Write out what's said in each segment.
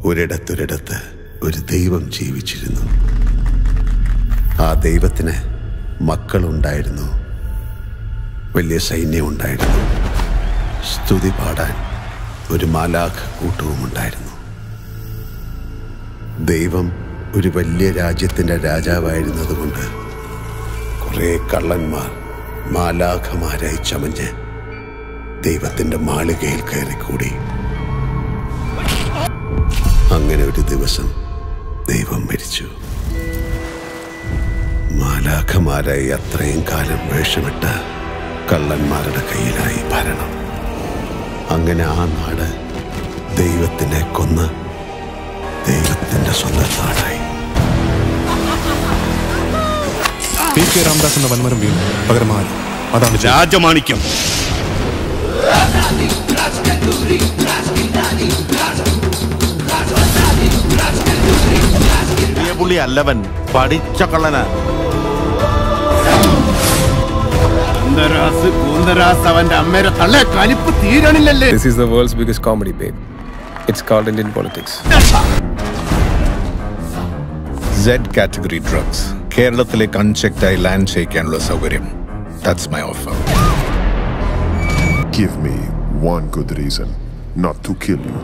ഒരിടത്തൊരിടത്ത് ഒരു ദൈവം ജീവിച്ചിരുന്നു ആ ദൈവത്തിന് മക്കളുണ്ടായിരുന്നു വലിയ സൈന്യം ഉണ്ടായിരുന്നു സ്തുതി പാടാൻ ഒരു മാലാഖ് കൂട്ടവും ഉണ്ടായിരുന്നു ദൈവം ഒരു വലിയ രാജ്യത്തിൻ്റെ രാജാവായിരുന്നതുകൊണ്ട് കുറേ കള്ളന്മാർ മാലാഖമാരായി ചമഞ്ഞ് ദൈവത്തിൻ്റെ മാളികയിൽ കയറിക്കൂടി അങ്ങനെ ഒരു ദിവസം ദൈവം മരിച്ചു മാലാഖമാരായി അത്രയും കാലം വേഷമിട്ട കള്ളന്മാരുടെ കയ്യിലായി ഭരണം അങ്ങനെ ആ നാട് ദൈവത്തിനെ കൊന്ന് ദൈവത്തിന്റെ സ്വന്തം നാടായി പി കെ രാമദാസ് എന്ന വൻമരം വീണു പകരം ആര് അതാണ് ജയം. രാജമാണിക്യം ചെറിയ പുള്ളി അല്ലവൻ പഠിച്ച കള്ളനാ കുന്തരാസ് കൂന്തരാസ് അവന്റെ അമ്മയുടെ തള്ളെ കലിപ്പ് തീരണില്ലല്ലേ This is the world's biggest comedy, babe. It's called Indian politics. Z category drugs കേരളത്തിലേക്ക് അൺചെക്ഡായി ലാൻഡ് ചെയ്യിക്കാനുള്ള സൗകര്യം that's my offer Give me one good reason not to kill you.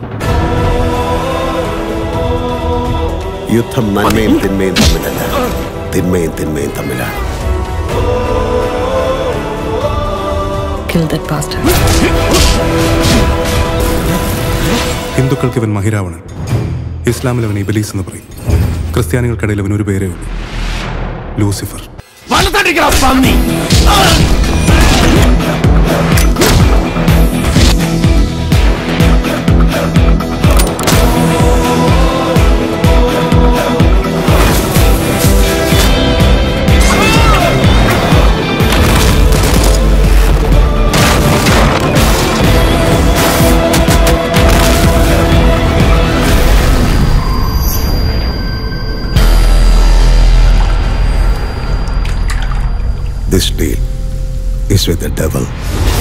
യുദ്ധം നന്മയും തിന്മയും തമ്മിലല്ല തിന്മയും തിന്മയും തമ്മിലാണ് Kill that bastard. ഹിന്ദുക്കൾക്ക് ഇവൻ മഹിരാവണൻ ഇസ്ലാമിൽ അവൻ ഇബലീസ് എന്ന് പറയും ക്രിസ്ത്യാനികൾക്കിടയിൽ അവൻ ഒരു പേരേ ഉള്ളൂ ലൂസിഫർ വലത്തടിക്കണ പന്നി This deal is with the devil.